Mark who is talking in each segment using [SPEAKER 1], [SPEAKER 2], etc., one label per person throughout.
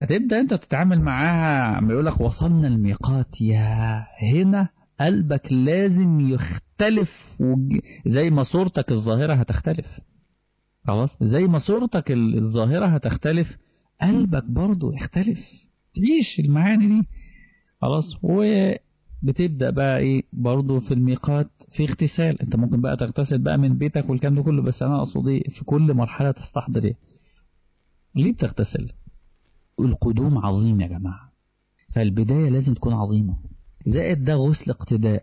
[SPEAKER 1] هتبدأ انت تتعامل معاها بيقول لك وصلنا الميقات يا هنا قلبك لازم يختلف وج- زي ما صورتك الظاهرة هتختلف خلاص زي ما صورتك ال- الظاهرة هتختلف قلبك برضو يختلف تعيش المعاني دي خلاص وبتبدأ بقى ايه برضو في الميقات في اغتسال انت ممكن بقى تغتسل بقى من بيتك والكلام ده كله بس انا اقصد ايه في كل مرحلة تستحضر ايه ليه بتغتسل القدوم عظيم يا جماعة فالبداية لازم تكون عظيمة زائد ده غسل اقتداء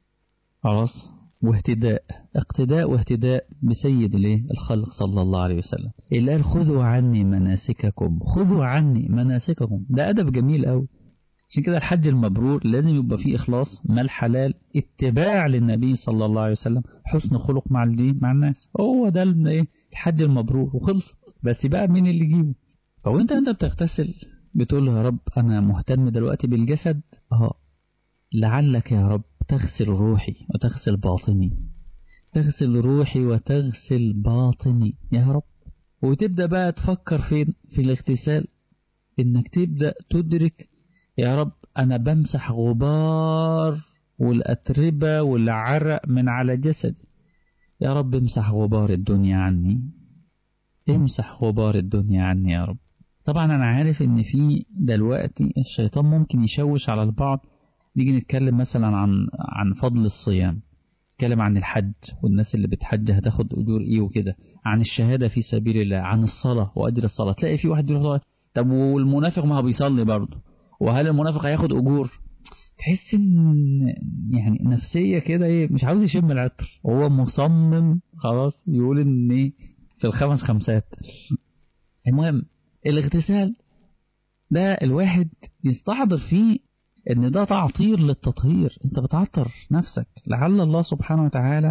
[SPEAKER 1] خلاص واهتداء اقتداء واهتداء بسيد الايه الخلق صلى الله عليه وسلم اللي قال خذوا عني مناسككم خذوا عني مناسككم ده أدب جميل قوي عشان كده الحج المبرور لازم يبقى فيه إخلاص ما الحلال اتباع للنبي صلى الله عليه وسلم حسن خلق مع الدين مع الناس هو ده ال- ايه الحج المبرور وخلص بس بقى مين اللي يجيبه فوانت انت بتغتسل بتقول له يا رب انا مهتم دلوقتي بالجسد اه لعلك يا رب تغسل روحي وتغسل باطني تغسل روحي وتغسل باطني يا رب وتبدأ بقى تفكر فين في الاغتسال انك تبدأ تدرك يا رب انا بمسح غبار والأتربة والعرق من على جسدي يا رب امسح غبار الدنيا عني امسح غبار الدنيا عني يا رب طبعا انا عارف ان في دلوقتي الشيطان ممكن يشوش على البعض نيجي نتكلم مثلا عن عن فضل الصيام نتكلم عن الحج والناس اللي بتحج هتاخد اجور ايه وكده عن الشهاده في سبيل الله عن الصلاه واجر الصلاه تلاقي في واحد يروح يقول طب والمنافق ما هو بيصلي برضه وهل المنافق هياخد اجور تحس ان يعني نفسيه كده ايه مش عاوز يشم العطر هو مصمم خلاص يقول ان ايه في الخمس خمسات المهم الاغتسال ده الواحد يستحضر فيه ان ده تعطير للتطهير انت بتعطر نفسك لعل الله سبحانه وتعالى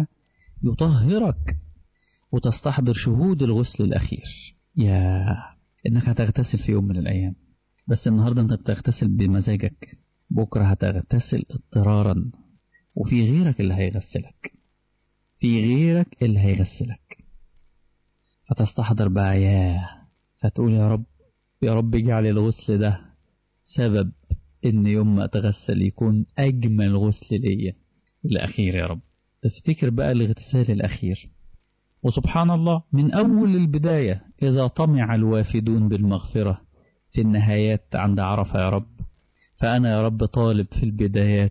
[SPEAKER 1] يطهرك وتستحضر شهود الغسل الأخير يا إنك هتغتسل في يوم من الأيام بس النهاردة أنت بتغتسل بمزاجك بكرة هتغتسل اضطرارا وفي غيرك اللي هيغسلك في غيرك اللي هيغسلك فتستحضر بقى ياه فتقول يا رب يا رب اجعل الغسل ده سبب ان يوم ما اتغسل يكون اجمل غسل ليا الاخير يا رب تفتكر بقى الاغتسال الاخير وسبحان الله من اول البداية اذا طمع الوافدون بالمغفرة في النهايات عند عرفة يا رب فانا يا رب طالب في البدايات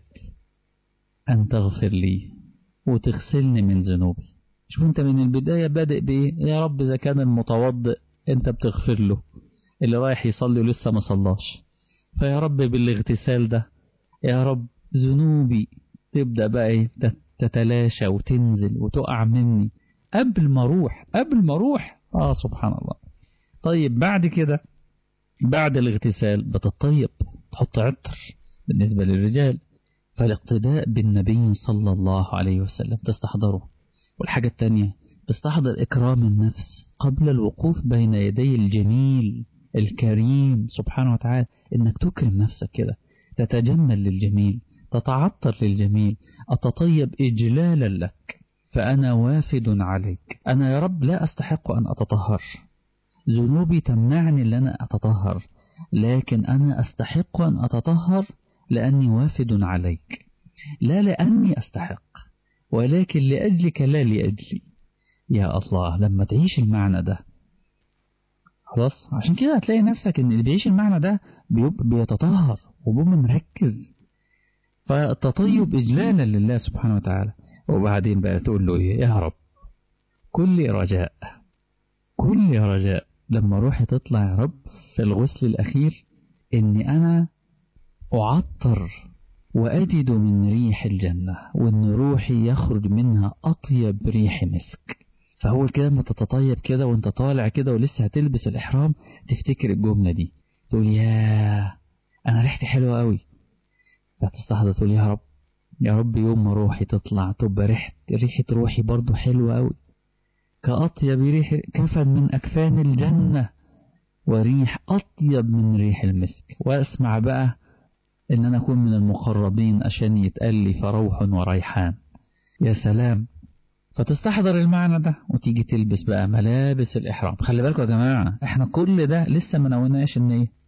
[SPEAKER 1] ان تغفر لي وتغسلني من ذنوبي شوف انت من البداية بادئ بايه يا رب اذا كان المتوضئ انت بتغفر له اللي رايح يصلي ولسه ما صلاش فيا رب بالاغتسال ده يا رب ذنوبي تبدأ بقى ايه تتلاشى وتنزل وتقع مني قبل ما اروح قبل ما اروح اه سبحان الله طيب بعد كده بعد الاغتسال بتطيب تحط عطر بالنسبة للرجال فالاقتداء بالنبي صلى الله عليه وسلم تستحضره والحاجة التانية تستحضر إكرام النفس قبل الوقوف بين يدي الجميل الكريم سبحانه وتعالى إنك تكرم نفسك كده تتجمل للجميل تتعطر للجميل أتطيب إجلالا لك فأنا وافد عليك أنا يا رب لا أستحق أن أتطهر ذنوبي تمنعني أن أنا أتطهر لكن أنا أستحق أن أتطهر لأني وافد عليك لا لأني أستحق ولكن لأجلك لا لأجلي يا الله لما تعيش المعنى ده خلاص عشان كده هتلاقي نفسك ان اللي بيعيش المعنى ده بيتطهر وبيبقى مركز فالتطيب إجلالا لله سبحانه وتعالى وبعدين بقى تقول له إيه يا رب كل رجاء كل رجاء لما روحي تطلع يا رب في الغسل الأخير إني أنا أعطر وأجد من ريح الجنة وإن روحي يخرج منها أطيب ريح مسك فهو كده لما تتطيب كده وانت طالع كده ولسه هتلبس الإحرام تفتكر الجملة دي تقول يا أنا ريحتي حلوة قوي فتستحضر تقول يا رب يا رب يوم ما روحي تطلع تبقى ريحة ريحة روحي برضو حلوة قوي كأطيب ريح كفن من أكفان الجنة وريح أطيب من ريح المسك وأسمع بقى إن أنا أكون من المقربين عشان يتقال لي فروح وريحان يا سلام فتستحضر المعنى ده وتيجي تلبس بقى ملابس الإحرام خلي بالكم يا جماعة احنا كل ده لسه ما نوناش ان ايه